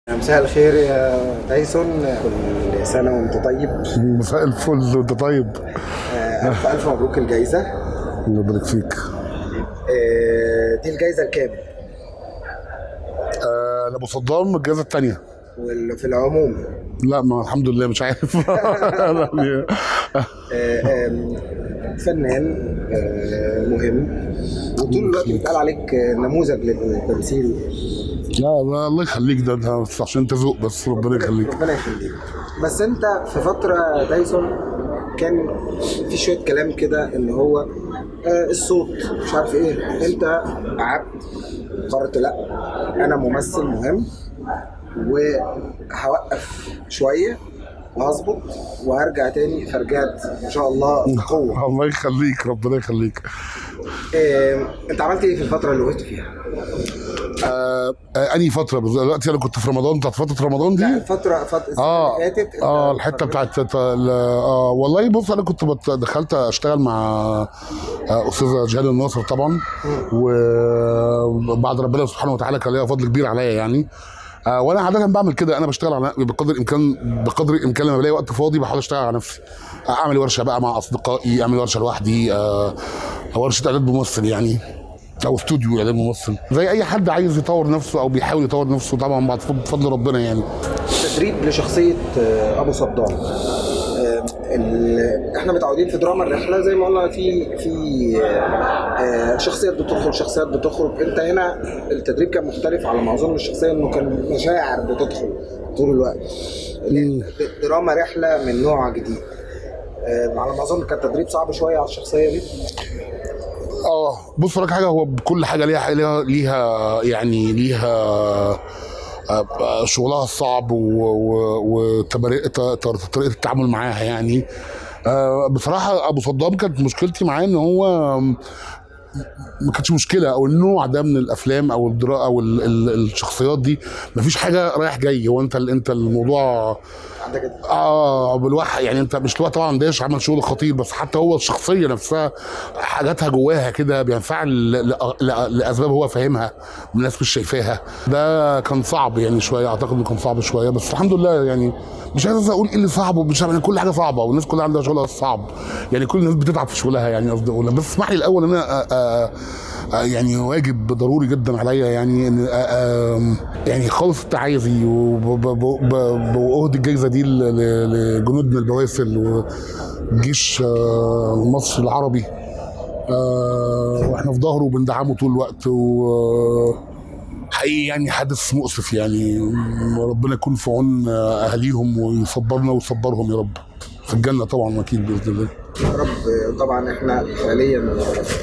مساء الخير يا تايسون كل سنة وانت طيب مساء الفل وانت طيب آه، ألف ألف مبروك الجايزة الله يبارك فيك آه، دي الجايزة الكام آه انا ابو صدام الجائزه الثانيه وفي العموم لا ما الحمد لله مش عارف يعني- آه، آم، فنان آه، مهم وطول الوقت بيتقال عليك آه، نموذج للتمثيل لا لا، الله يخليك ده ده بس عشان انت ذوق بس ربنا يخليك ربنا يخليك بس انت في فترة تايسون كان في شوية كلام كده ان هو آه، الصوت مش عارف ايه انت قعدت قررت لا انا ممثل مهم وهوقف شوية وهظبط وهرجع تاني فرجعت ما شاء الله بقوة الله يخليك ربنا يخليك آه، انت عملت ايه في الفترة اللي وقفت فيها؟ آه آه انهي فتره بالظبط؟ دلوقتي انا كنت في رمضان بتاعت فتره رمضان دي لا الفترة فترة السنة اه اللي فاتت انت اه الحته بتاعت ال- اه والله بص انا كنت بت- دخلت اشتغل مع آه، استاذه جهاد الناصر طبعا وبعد ربنا سبحانه وتعالى كان ليها فضل كبير عليا يعني آه وانا عاده بعمل كده انا بشتغل على بقدر الامكان بقدر الامكان لما بلاقي وقت فاضي بحاول اشتغل على نفسي آه، اعمل ورشه بقى مع اصدقائي اعمل ورشه لوحدي آه ورشه اعداد ممثل يعني او استوديو اعداد ممثل زي اي حد عايز يطور نفسه او بيحاول يطور نفسه طبعا بعد بفضل ربنا يعني تدريب لشخصية آه، أبو صدام آه، ال- احنا متعودين في دراما الرحلة زي ما قلنا في في آه، آه، شخصيات بتدخل شخصيات بتخرج انت هنا التدريب كان مختلف على ما اظن الشخصية انه كان مشاعر بتدخل طول الوقت لأن دراما رحلة من نوع جديد آه، على ما اظن كان تدريب صعب شوية على الشخصية دي اه بص لك حاجه هو كل حاجه ليها ليها ليها يعني ليها آه، آه، شغلها الصعب وطريقه التعامل معاها يعني آه، بصراحه ابو صدام كانت مشكلتي معاه ان هو ما كانتش مشكله او النوع ده من الافلام او الدرا او ال- ال- الشخصيات دي مفيش حاجه رايح جاي هو انت انت الموضوع عندك كده اه بالواحد يعني انت مش الوقت طبعا داش عمل شغل خطير بس حتى هو الشخصيه نفسها حاجاتها جواها كده بينفعل ل- ل- ل- لاسباب هو فاهمها الناس مش شايفاها ده كان صعب يعني شويه اعتقد انه كان صعب شويه بس الحمد لله يعني مش عايز اقول ايه اللي صعب ومش يعني كل حاجه صعبه والناس كلها عندها شغلها الصعب يعني كل الناس بتتعب في شغلها يعني قصدي اقول بس اسمح لي الاول ان انا آه، آه، آه، يعني واجب ضروري جدا عليا يعني ان آه، آه، يعني خالص التعازي وبأهدي الجائزه دي ل- ل- لجنودنا البواسل وجيش آه، مصر العربي آه، واحنا في ظهره وبندعمه طول الوقت و حقيقي يعني حدث مؤسف يعني ربنا يكون في عون اهاليهم ويصبرنا ويصبرهم يا رب في الجنه طبعا اكيد باذن الله يا رب آه، طبعا احنا فعليا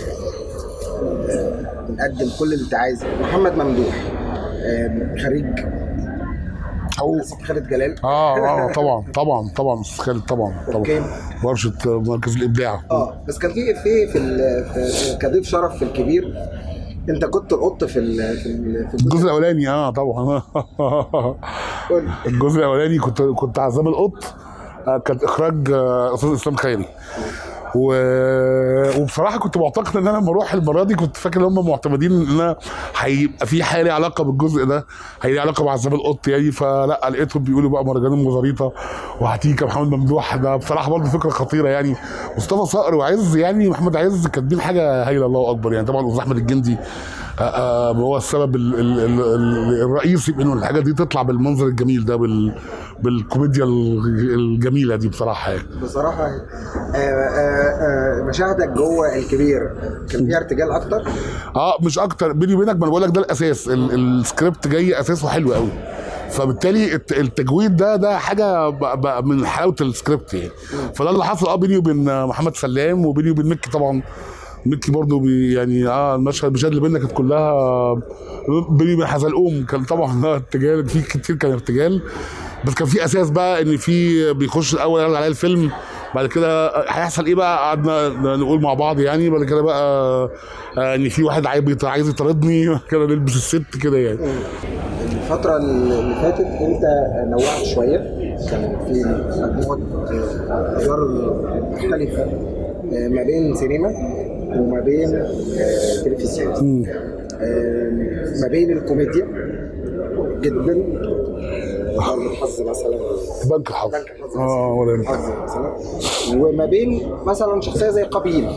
آه، بنقدم كل اللي انت عايزه محمد ممدوح آه، خريج أو مدرسة خالد جلال اه اه طبعا طبعا طبعا استاذ خالد طبعا اوكي طبعا ورشه مركز الابداع اه بس كان في في في, ال- في كضيف شرف في الكبير انت كنت القط في ال في ال في الجزء الاولاني اه طبعا قول لي. الجزء الاولاني كنت كنت عزام القط آه، كان اخراج آه، استاذ اسلام خيري و... وبصراحه كنت معتقد ان انا لما اروح المره دي كنت فاكر ان هم معتمدين ان انا هيبقى في حاجه ليها علاقه بالجزء ده هي ليه علاقه بعزام القط يعني فلا لقيتهم بيقولوا بقى مهرجان ام زريطه وهتيجي محمد ممدوح ده بصراحه برضه فكره خطيره يعني مصطفى صقر وعز يعني محمد عز كاتبين حاجه هايله الله اكبر يعني طبعا استاذ احمد الجندي آه، آه، هو السبب ال- ال- ال- ال- الرئيسي في انه الحاجه دي تطلع بالمنظر الجميل ده بال بالكوميديا ال- الجميله دي بصراحه يعني بصراحه آه، آه، آه، مشاهدك جوه الكبير كان فيها ارتجال اكتر اه مش اكتر بيني وبينك ما انا بقول لك ده الاساس ال- السكريبت جاي اساسه حلو قوي فبالتالي الت- التجويد ده ده حاجه ب- ب- من حلاوه السكريبت يعني فده اللي حصل اه بيني وبين محمد سلام وبيني وبين مكي طبعا مكي برضه بي يعني اه المشهد المشاهد اللي بينا كانت كلها بيني وبين حزلقوم كان طبعا آه ارتجال في كتير كان ارتجال بس كان في اساس بقى ان في بيخش الاول يعرض عليا الفيلم بعد كده هيحصل ايه بقى قعدنا نقول مع بعض يعني بعد كده بقى آه، ان في واحد عايز عايز يطاردني كده نلبس الست كده يعني الفترة اللي فاتت انت نوعت شوية كان في مجموعة آه، أدوار مختلفة آه، ما بين سينما وما بين آه، تلفزيون آه، ما بين الكوميديا جدا ضربة حظ مثلا بنك الحظ بنك الحظ اه ولا يهمك. حظ مثلا وما بين مثلا شخصيه زي قابيل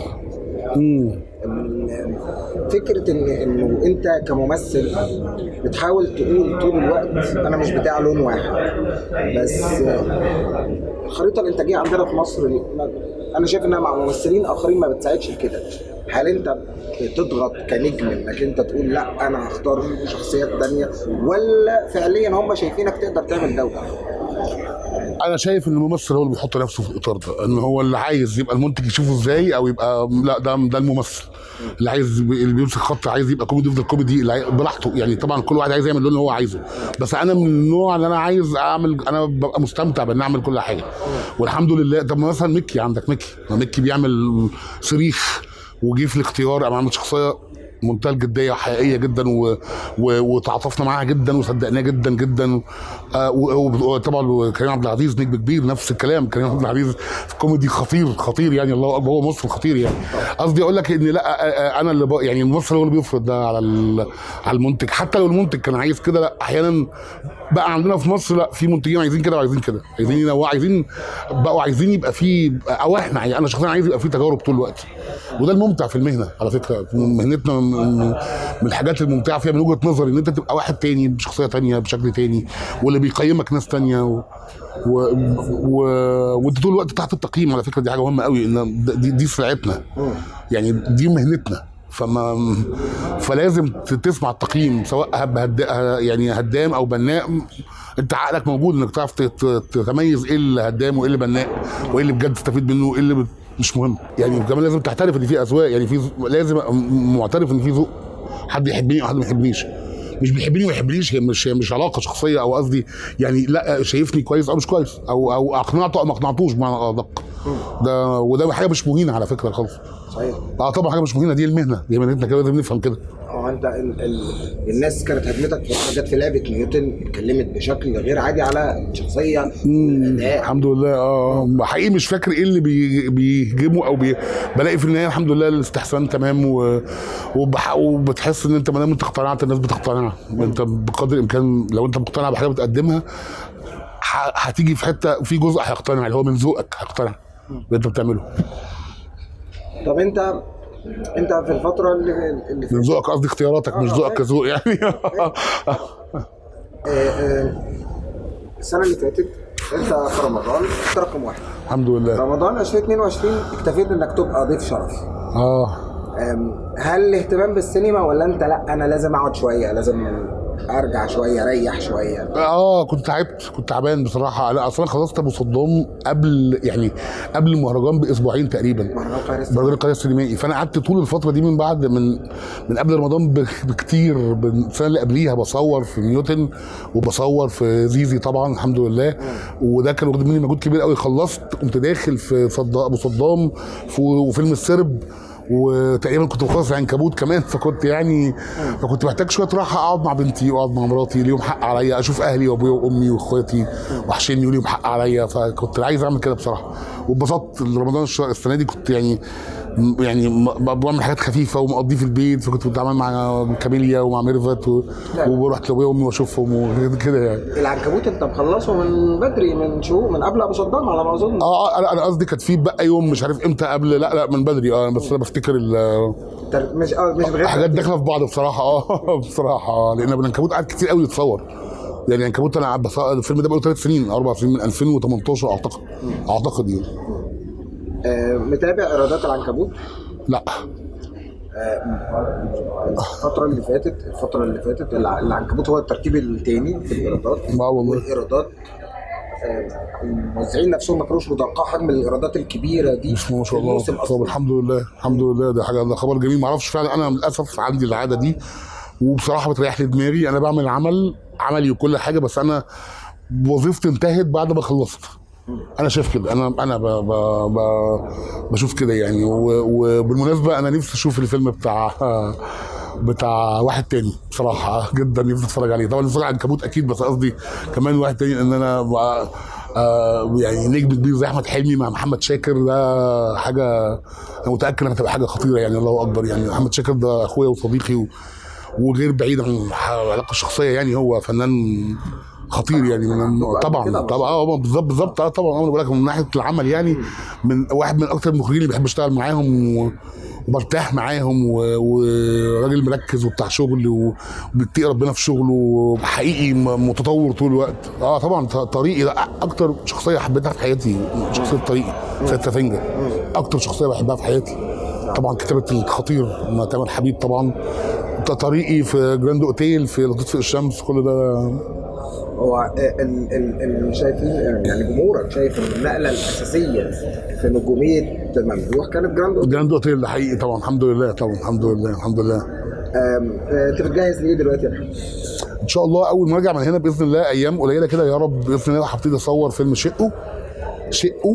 مم. ال- فكره ان انه انت كممثل بتحاول تقول طول الوقت انا مش بتاع لون واحد بس الخريطه الانتاجيه عندنا في مصر ما- انا شايف انها مع ممثلين اخرين ما بتساعدش لكده هل انت بتضغط كنجم انك انت تقول لا انا هختار شخصيات تانية ولا فعليا هم شايفينك تقدر تعمل ده وده؟ انا شايف ان الممثل هو اللي بيحط نفسه في الاطار ده ان هو اللي عايز يبقى المنتج يشوفه ازاي او يبقى لا ده ده الممثل اللي عايز اللي بيمسك خط عايز يبقى كوميدي يفضل كوميدي اللي عايز- براحته يعني طبعا كل واحد عايز يعمل اللون اللي هو عايزه بس انا من النوع اللي انا عايز اعمل انا ببقى مستمتع بان اعمل كل حاجه والحمد لله طب ما مثلا ميكي عندك ميكي ما ميكي بيعمل صريخ وجي في الاختيار انا عملت شخصيه منتهى الجديه وحقيقيه جدا و... و... وتعاطفنا معاها جدا وصدقناها جدا جدا آه و- و- وطبعا كريم عبد العزيز نجم كبير نفس الكلام كريم عبد العزيز كوميدي خطير خطير يعني الله اكبر هو ممثل خطير يعني قصدي اقول لك ان لا آه، آه، انا اللي ب... يعني الممثل هو اللي بيفرض ده على ال... على المنتج حتى لو المنتج كان عايز كده لا احيانا بقى عندنا في مصر لا في منتجين عايزين كده وعايزين كده عايزين ينوعوا عايزين بقوا عايزين يبقى في او احنا يعني انا شخصيا عايز يبقى في تجارب طول الوقت وده الممتع في المهنه على فكره مهنتنا من من الحاجات الممتعه فيها من وجهه نظري ان انت تبقى واحد تاني بشخصيه تانيه بشكل تاني واللي بيقيمك ناس تانيه و... و... و... وانت طول الوقت تحت التقييم على فكره دي حاجه مهمه قوي ان ده- دي, دي سلعتنا يعني دي مهنتنا فما فلازم ت- تسمع التقييم سواء هب هد... يعني هدام او بناء انت عقلك موجود انك تعرف ت- ت- تتميز ايه اللي هدام وايه اللي بناء وايه اللي بجد تستفيد منه وايه اللي بت- مش مهم يعني كمان لازم تعترف ان في اذواق يعني في ذ- لازم أبقى م- معترف ان في ذوق حد يحبني وحد ما يحبنيش مش بيحبني وما يحبنيش هي مش هي مش علاقه شخصيه او قصدي يعني لا شايفني كويس او مش كويس او او اقنعته او ما اقنعتوش بمعنى ادق ده وده حاجه مش مهينه على فكره خالص صحيح اه طبعا حاجه مش مهينه دي المهنه دي مهنتنا كده لازم نفهم كده اه انت ال ال الناس كانت هجمتك في جت في لعبه نيوتن اتكلمت بشكل غير عادي على شخصيه الاداء الحمد لله اه حقيقي مش فاكر ايه اللي بي- بيهجموا او بي... بلاقي في النهايه الحمد لله الاستحسان تمام و... وبح... وبتحس ان انت ما دام انت اقتنعت الناس بتقتنع انت بقدر الامكان لو انت مقتنع بحاجه بتقدمها ح... هتيجي في حته في جزء هيقتنع اللي هو من ذوقك هيقتنع اللي انت بتعمله طب انت انت في الفتره اللي اللي من ذوقك قصدي اختياراتك مش آه، ذوقك كذوق يعني آه، آه، السنه اللي فاتت انت في رمضان انت رقم واحد الحمد لله رمضان 2022 اكتفيت انك تبقى ضيف شرف اه أم، هل الاهتمام بالسينما ولا انت لا انا لازم اقعد شويه لازم ارجع شويه اريح شويه اه كنت تعبت كنت تعبان بصراحه لا اصلا خلصت ابو صدام قبل يعني قبل المهرجان باسبوعين تقريبا مهرجان القاهره مهرجان القاهره السينمائي فانا قعدت طول الفتره دي من بعد من من قبل رمضان بك- بكتير من السنه اللي قبليها بصور في نيوتن وبصور في زيزي طبعا الحمد لله وده كان واخد مني مجهود كبير قوي خلصت قمت داخل في صد... ابو صدام في- وفيلم السرب وتقريبا كنت بخلص عنكبوت كمان فكنت يعني فكنت محتاج شويه راحه اقعد مع بنتي واقعد مع مراتي ليهم حق عليا اشوف اهلي وابويا وامي واخواتي وحشني وليهم حق عليا فكنت عايز اعمل كده بصراحه واتبسطت رمضان الش- السنه دي كنت يعني يعني م- بعمل حاجات خفيفه ومقضيه في البيت فكنت بتعامل مع كاميليا ومع ميرفت و- ورحت لابويا وامي واشوفهم وكده يعني العنكبوت انت مخلصه من بدري من شهور من قبل ابو صدام على ما اظن اه انا انا قصدي كانت في بقى يوم مش عارف امتى قبل لا لا من بدري اه بس انا بفتكر ال- تر- مش اه مش بغير حاجات داخله في بعض بصراحه اه بصراحه اه لان العنكبوت قعد كتير قوي يتصور يعني العنكبوت انا قعدت بص- الفيلم ده بقاله ثلاث سنين اربع سنين من 2018 اعتقد اعتقد يعني آه متابع ايرادات العنكبوت لا الفترة اللي فاتت الفترة اللي فاتت الع- العنكبوت هو الترتيب الثاني في الايرادات اه والله والايرادات آه، الموزعين نفسهم ما كانوش متوقعوا حجم الايرادات الكبيره دي بسم الله ما في شاء الله الموسم طب اصلا الحمد لله الحمد لله ده حاجه ده خبر جميل ما اعرفش فعلا انا للاسف عندي العاده دي وبصراحه بتريح لي دماغي انا بعمل عمل عملي وكل حاجه بس انا وظيفتي انتهت بعد ما خلصت انا شايف كده انا انا ب ب ب بشوف كده يعني و- وبالمناسبه انا نفسي اشوف الفيلم بتاع بتاع واحد تاني بصراحه جدا نفسي اتفرج عليه طبعا نتفرج على العنكبوت اكيد بس قصدي كمان واحد تاني ان انا ب- آه يعني نجم كبير زي احمد حلمي مع محمد شاكر ده حاجه انا متاكد انها هتبقى حاجه خطيره يعني الله اكبر يعني محمد شاكر ده اخويا وصديقي و وغير بعيد عن العلاقه الشخصيه يعني هو فنان خطير يعني من كده طبعا ما طبعا اه بالظبط بالظبط اه طبعا انا بقول لك من ناحيه العمل يعني من واحد من اكتر المخرجين اللي بحب اشتغل معاهم و- وبرتاح معاهم و- وراجل مركز وبتاع شغل و- وبيتقي ربنا في شغله حقيقي م- متطور طول الوقت اه طبعا ط- طريقي ده اكتر شخصيه حبيتها في حياتي شخصيه طريقي سيد سفنجه اكتر شخصيه بحبها في حياتي طبعا كتابه الخطير مع تامر حبيب طبعا ط- طريقي في جراند اوتيل في لطيف في الشمس كل ده هو ال- ال- اللي شايفين يعني جمهورك شايف ان النقله الاساسيه في نجوميه ممدوح كانت جراند أوتيل. جراند اوتيل ده حقيقي طبعا الحمد لله طبعا الحمد لله الحمد لله آم، آه، انت بتجهز ليه دلوقتي يا محمد؟ ان شاء الله اول ما ارجع من هنا باذن الله ايام قليله كده يا رب باذن الله هبتدي اصور فيلم شقه شقه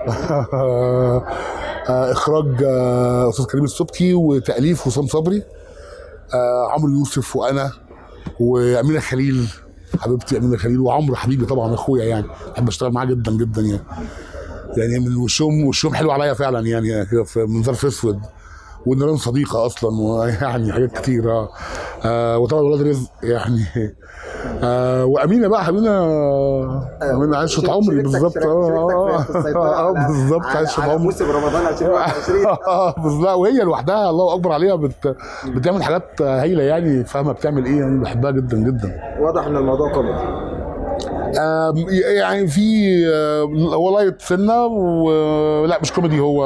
آه، اخراج آه، استاذ كريم السبكي وتاليف حسام صبري آه، عمرو يوسف وانا وامينه خليل حبيبتي امينه خليل وعمرو حبيبي طبعا اخويا يعني بحب اشتغل معاه جدا جدا يعني يعني من وشهم وشهم حلو عليا فعلا يعني كده في من ظرف اسود ونيران صديقه اصلا ويعني حاجات كتيره آه وطبعا ولاد رزق يعني آه وامينه بقى امينه امينه عشره شركتك- عمري شركتك- بالظبط شركتك اه في السيطرة اه على- بالظبط على- عشره على عمري موسم رمضان 2021 اه بالظبط وهي لوحدها الله اكبر عليها بت... بتعمل حاجات هايله يعني فاهمه بتعمل ايه يعني بحبها جدا جدا واضح ان الموضوع كوميدي آم، يعني في آه، هو لايت سنه ولا مش كوميدي هو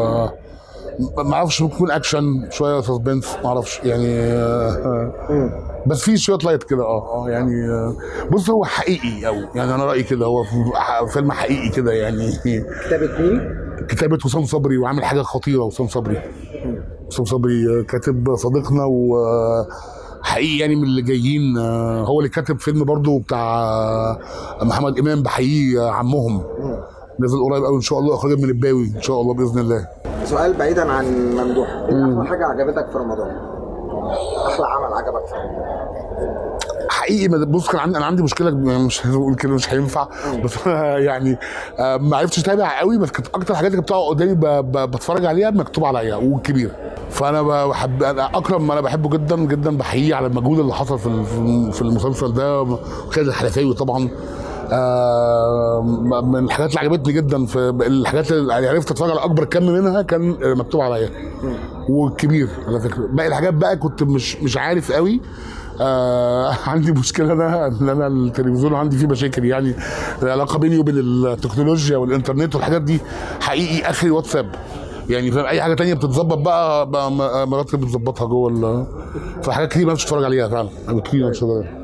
ما اعرفش ممكن يكون اكشن شويه سسبنس ما اعرفش يعني آه، بس في شويه لايت كده اه اه يعني آه، بص هو حقيقي قوي يعني انا رايي كده هو فيلم حقيقي كده يعني كتابه مين؟ كتابة وسام صبري وعامل حاجة خطيرة وسام صبري وسام صبري كاتب صديقنا وحقيقي يعني من اللي جايين آه، هو اللي كاتب فيلم برضو بتاع آه، محمد إمام بحييه آه، عمهم نزل قريب قوي ان شاء الله اخراج من الباوي ان شاء الله باذن الله سؤال بعيدا عن ممدوح ايه احلى حاجه عجبتك في رمضان؟ احلى عمل عجبك في رمضان؟ حقيقي ما- بص كان عندي انا عندي مشكله يعني مش هقول كده مش هينفع بس يعني آه، ما عرفتش اتابع قوي بس كانت اكتر حاجات اللي بتقع قدامي ب- ب- بتفرج عليها مكتوب عليا والكبيره فانا ب- بحب انا اكرم انا بحبه جدا جدا بحييه على المجهود اللي حصل في ال- في المسلسل ده خالد الحلفاوي طبعا آه، من الحاجات اللي عجبتني جدا في الحاجات اللي يعني عرفت اتفرج على اكبر كم منها كان آه، مكتوب عليا والكبير على فكره باقي الحاجات بقى كنت مش مش عارف قوي آه عندي مشكله انا ان انا التلفزيون عندي فيه مشاكل يعني العلاقه بيني وبين التكنولوجيا والانترنت والحاجات دي حقيقي اخري واتساب يعني فاهم اي حاجه تانية بتتظبط بقى, بقى م- مراتي بتظبطها جوه ال- فحاجات كتير ما بتتفرج عليها فعلا حاجات كتير ما بتتفرج عليها